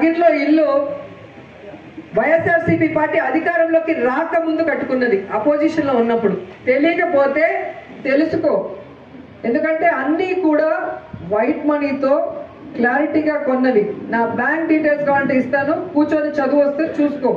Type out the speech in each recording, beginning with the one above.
నగిర్లో ఇల్లు వైఎస్ఆర్సీపీ పార్టీ అధికారంలోకి రాకముందు కట్టుకున్నది అపోజిషన్ లో ఉన్నప్పుడు తెలియకపోతే తెలుసుకో ఎందుకంటే అన్నీ కూడా వైట్ మనీతో క్లారిటీగా కొన్నవి నా బ్యాంక్ డీటెయిల్స్ కావాలంటే ఇస్తాను కూర్చొని చదువు వస్తే చూసుకో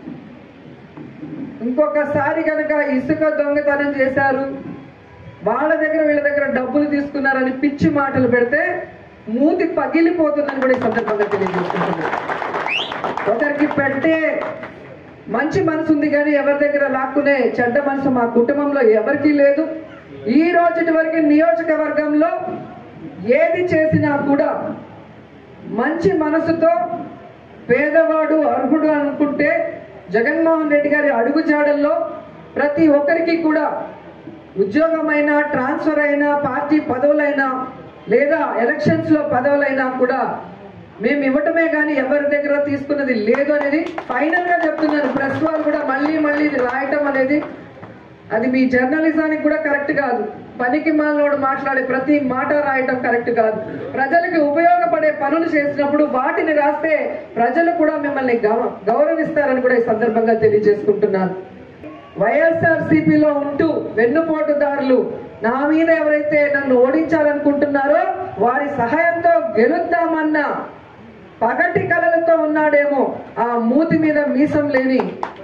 ఇంకొకసారి కనుక ఇసుక దొంగతనం చేశారు వాళ్ళ దగ్గర వీళ్ళ దగ్గర డబ్బులు తీసుకున్నారని పిచ్చి మాటలు పెడితే మూతి పగిలిపోతుందని కూడా ఈ సందర్భంగా తెలియజేసుకుంటున్నాను ఒకరికి పెట్టే మంచి మనసు ఉంది కానీ ఎవరి దగ్గర లాక్కునే చెడ్డ మనసు మా కుటుంబంలో ఎవరికీ లేదు ఈ రోజుటి వరకు నియోజకవర్గంలో ఏది చేసినా కూడా మంచి మనసుతో పేదవాడు అర్హుడు అనుకుంటే జగన్మోహన్ రెడ్డి గారి అడుగుజాడల్లో ప్రతి ఒక్కరికి కూడా ఉద్యోగమైనా ట్రాన్స్ఫర్ అయినా పార్టీ పదవులైనా లేదా ఎలక్షన్స్ లో పదవులైనా కూడా మేము ఇవ్వటమే కానీ ఎవరి దగ్గర తీసుకున్నది లేదు అనేది ఫైనల్ గా చెప్తున్నాను ప్రెస్ వాళ్ళు కూడా మళ్ళీ మళ్ళీ ఇది రాయటం అనేది అది మీ జర్నలిజానికి కూడా కరెక్ట్ కాదు పనికి మాలోడు మాట్లాడే ప్రతి మాట రాయటం కరెక్ట్ కాదు ప్రజలకు ఉపయోగపడే పనులు చేసినప్పుడు వాటిని రాస్తే ప్రజలు కూడా మిమ్మల్ని గౌ- గౌరవిస్తారని కూడా ఈ సందర్భంగా తెలియజేసుకుంటున్నాను వైఎస్ఆర్ సిపిలో ఉంటూ వెన్నుపోటుదారులు నా మీద ఎవరైతే నన్ను ఓడించాలనుకుంటున్నారో వారి సహాయంతో గెలుద్దామన్న పగటి కలలతో ఉన్నాడేమో ఆ మూతి మీద మీసం లేని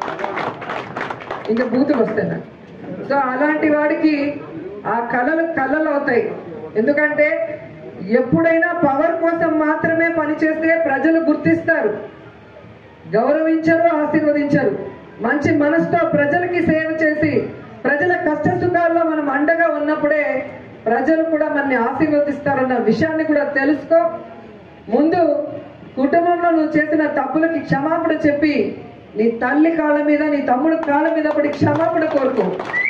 ఇంకా బూతులు వస్తాయి నాకు సో అలాంటి వాడికి ఆ కళలు కళలు అవుతాయి ఎందుకంటే ఎప్పుడైనా పవర్ కోసం మాత్రమే పనిచేస్తే ప్రజలు గుర్తిస్తారు గౌరవించరు ఆశీర్వదించరు మంచి మనసుతో ప్రజలకి సేవ చేసి ప్రజల కష్ట సుఖాల్లో మనం అండగా ఉన్నప్పుడే ప్రజలు కూడా మనని ఆశీర్వదిస్తారన్న విషయాన్ని కూడా తెలుసుకో ముందు కుటుంబంలో నువ్వు చేసిన తప్పులకి క్షమాపణ చెప్పి నీ తల్లి కాళ్ళ మీద నీ తమ్ముడు కాళ్ళ మీద పడి క్షమాపణ కోరుకో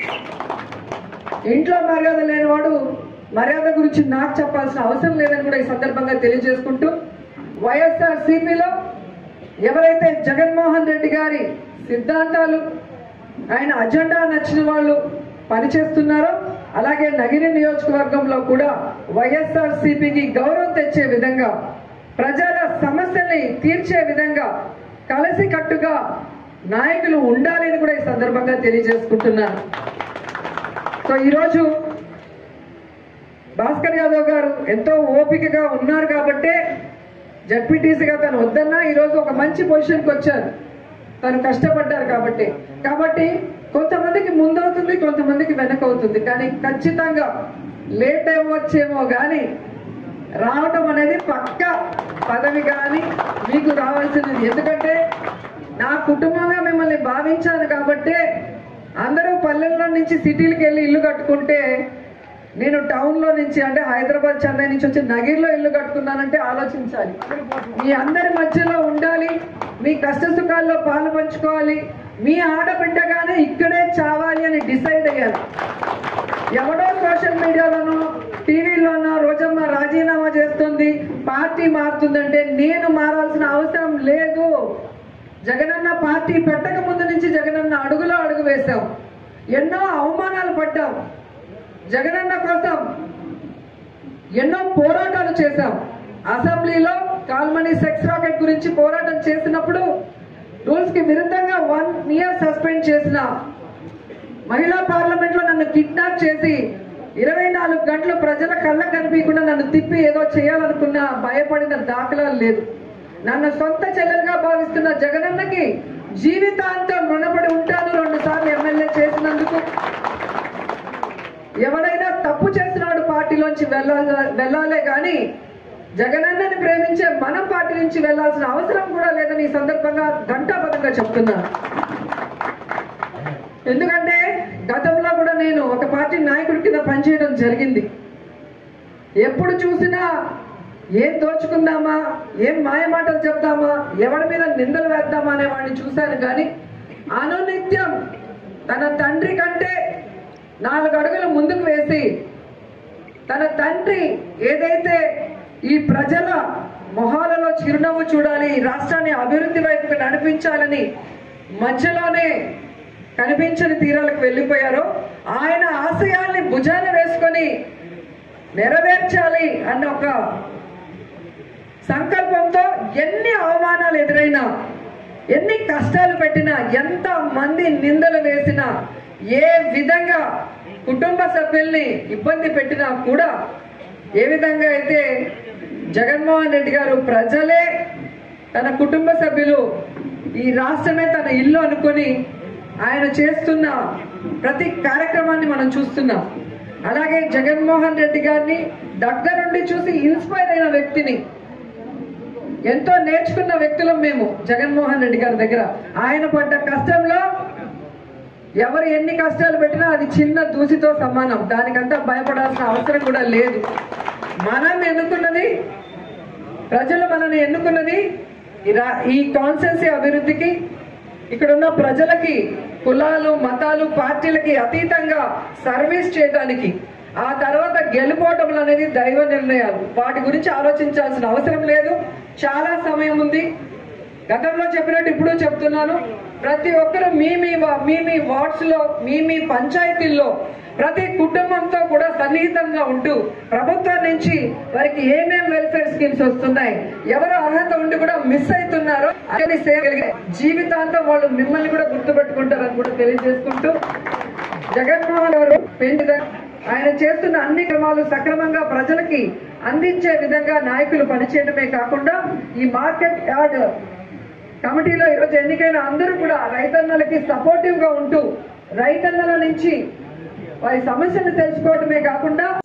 ఇంట్లో మర్యాద లేనివాడు మర్యాద గురించి నాకు చెప్పాల్సిన అవసరం లేదని కూడా ఈ సందర్భంగా తెలియజేసుకుంటూ వైఎస్ఆర్ సిపిలో ఎవరైతే జగన్మోహన్ రెడ్డి గారి సిద్ధాంతాలు ఆయన అజెండా నచ్చిన వాళ్ళు పనిచేస్తున్నారో అలాగే నగిరి నియోజకవర్గంలో కూడా వైఎస్ఆర్ సిపికి గౌరవం తెచ్చే విధంగా ప్రజల సమస్యల్ని తీర్చే విధంగా కలిసి కట్టుగా నాయకులు ఉండాలని కూడా ఈ సందర్భంగా తెలియజేసుకుంటున్నాను సో ఈరోజు భాస్కర్ యాదవ్ గారు ఎంతో ఓపికగా ఉన్నారు కాబట్టే జడ్పీటీసీగా తను వద్దన్నా ఈరోజు ఒక మంచి పొజిషన్కి వచ్చారు తను కష్టపడ్డారు కాబట్టి కాబట్టి కొంతమందికి ముందవుతుంది కొంతమందికి వెనక అవుతుంది కానీ ఖచ్చితంగా లేట్ అవ్వచ్చేమో కానీ రావటం అనేది పక్క పదవి కానీ మీకు రావాల్సినది ఎందుకంటే నా కుటుంబంగా మిమ్మల్ని భావించాను కాబట్టే అందరూ పల్లెల్లో నుంచి సిటీలకు వెళ్ళి ఇల్లు కట్టుకుంటే నేను టౌన్ లో నుంచి అంటే హైదరాబాద్ చెన్నై నుంచి వచ్చి నగిర్లో ఇల్లు కట్టుకున్నానంటే ఆలోచించాలి మీ అందరి మధ్యలో ఉండాలి మీ కష్ట సుఖాల్లో పాలు పంచుకోవాలి మీ ఆడబిడ్డగానే ఇక్కడే చావాలి అని డిసైడ్ అయ్యాను ఎవడో సోషల్ మీడియాలోనో టీవీలోనో రోజమ్మ రాజీనామా చేస్తుంది పార్టీ మారుతుందంటే నేను మారాల్సిన అవసరం లేదు జగనన్న పార్టీ పెట్టక ముందు నుంచి జగనన్న అడుగులో అడుగు వేశాం ఎన్నో అవమానాలు పడ్డాం జగనన్న కోసం ఎన్నో పోరాటాలు చేశాం అసెంబ్లీలో కాల్మనీ సెక్స్ రాకెట్ గురించి పోరాటం చేసినప్పుడు రూల్స్ కి విరుద్ధంగా వన్ ఇయర్ సస్పెండ్ చేసిన మహిళా పార్లమెంట్ లో నన్ను కిడ్నాప్ చేసి ఇరవై నాలుగు గంటలు ప్రజల కళ్ళ కనిపించకుండా నన్ను తిప్పి ఏదో చేయాలనుకున్న భయపడిన దాఖలాలు లేదు నన్ను సొంత చెల్లెలుగా భావిస్తున్న జగనన్నకి జీవితాంతం రుణపడి ఉంటాను రెండు సార్లు ఎమ్మెల్యే చేసినందుకు ఎవడైనా తప్పు చేసినవాడు పార్టీలోంచి వెళ్ళాల వెళ్ళాలే కానీ జగనన్నని ప్రేమించే మనం పార్టీ నుంచి వెళ్ళాల్సిన అవసరం కూడా లేదని ఈ సందర్భంగా ఘంటాపథంగా చెప్తున్నాను ఎందుకంటే గతంలో కూడా నేను ఒక పార్టీ నాయకుడి కింద పనిచేయడం జరిగింది ఎప్పుడు చూసినా ఏం దోచుకుందామా ఏం మాయమాటలు చెప్దామా ఎవరి మీద నిందలు వేద్దామా అనే వాడిని చూశాను కానీ అనునిత్యం తన తండ్రి కంటే నాలుగు అడుగులు ముందుకు వేసి తన తండ్రి ఏదైతే ఈ ప్రజల మొహాలలో చిరునవ్వు చూడాలి ఈ రాష్ట్రాన్ని అభివృద్ధి వైపుకు నడిపించాలని మధ్యలోనే కనిపించని తీరాలకు వెళ్ళిపోయారో ఆయన ఆశయాల్ని భుజాన వేసుకొని నెరవేర్చాలి అన్న ఒక సంకల్పంతో ఎన్ని అవమానాలు ఎదురైనా ఎన్ని కష్టాలు పెట్టినా ఎంత మంది నిందలు వేసినా ఏ విధంగా కుటుంబ సభ్యుల్ని ఇబ్బంది పెట్టినా కూడా ఏ విధంగా అయితే జగన్మోహన్ రెడ్డి గారు ప్రజలే తన కుటుంబ సభ్యులు ఈ రాష్ట్రమే తన ఇల్లు అనుకొని ఆయన చేస్తున్న ప్రతి కార్యక్రమాన్ని మనం చూస్తున్నాం అలాగే జగన్మోహన్ రెడ్డి గారిని దగ్గరుండి చూసి ఇన్స్పైర్ అయిన వ్యక్తిని ఎంతో నేర్చుకున్న వ్యక్తులం మేము జగన్మోహన్ రెడ్డి గారి దగ్గర ఆయన పడ్డ కష్టంలో ఎవరు ఎన్ని కష్టాలు పెట్టినా అది చిన్న దూసితో సమానం దానికంతా భయపడాల్సిన అవసరం కూడా లేదు మనం ఎన్నుకున్నది ప్రజలు మనల్ని ఎన్నుకున్నది ఈ రా- ఈ కాన్సెన్సీ అభివృద్ధికి ఇక్కడ ఉన్న ప్రజలకి కులాలు మతాలు పార్టీలకి అతీతంగా సర్వీస్ చేయడానికి ఆ తర్వాత గెలుపోవటములు అనేది దైవ నిర్ణయాలు వాటి గురించి ఆలోచించాల్సిన అవసరం లేదు చాలా సమయం ఉంది గతంలో చెప్పినట్టు ఇప్పుడు చెప్తున్నాను ప్రతి ఒక్కరు మీ మీ వా- మీ మీ వార్డ్స్ లో మీ మీ పంచాయతీల్లో ప్రతి కుటుంబంతో కూడా సన్నిహితంగా ఉంటూ ప్రభుత్వం నుంచి వారికి ఏమేం వెల్ఫేర్ స్కీమ్స్ వస్తున్నాయి ఎవరు అర్హత ఉండి కూడా మిస్ అవుతున్నారో అన్ని చేయగలిగే జీవితాంతం వాళ్ళు మిమ్మల్ని కూడా గుర్తుపెట్టుకుంటారని కూడా తెలియజేసుకుంటూ జగన్మోహన్ గారు పెంచిన ఆయన చేస్తున్న అన్ని క్రమాలు సక్రమంగా ప్రజలకి అందించే విధంగా నాయకులు పనిచేయడమే కాకుండా ఈ మార్కెట్ యార్డ్ కమిటీలో ఈరోజు ఎన్నికైన అందరూ కూడా రైతన్నలకి సపోర్టివ్ గా ఉంటూ రైతన్నల నుంచి వారి సమస్యలు తెలుసుకోవడమే కాకుండా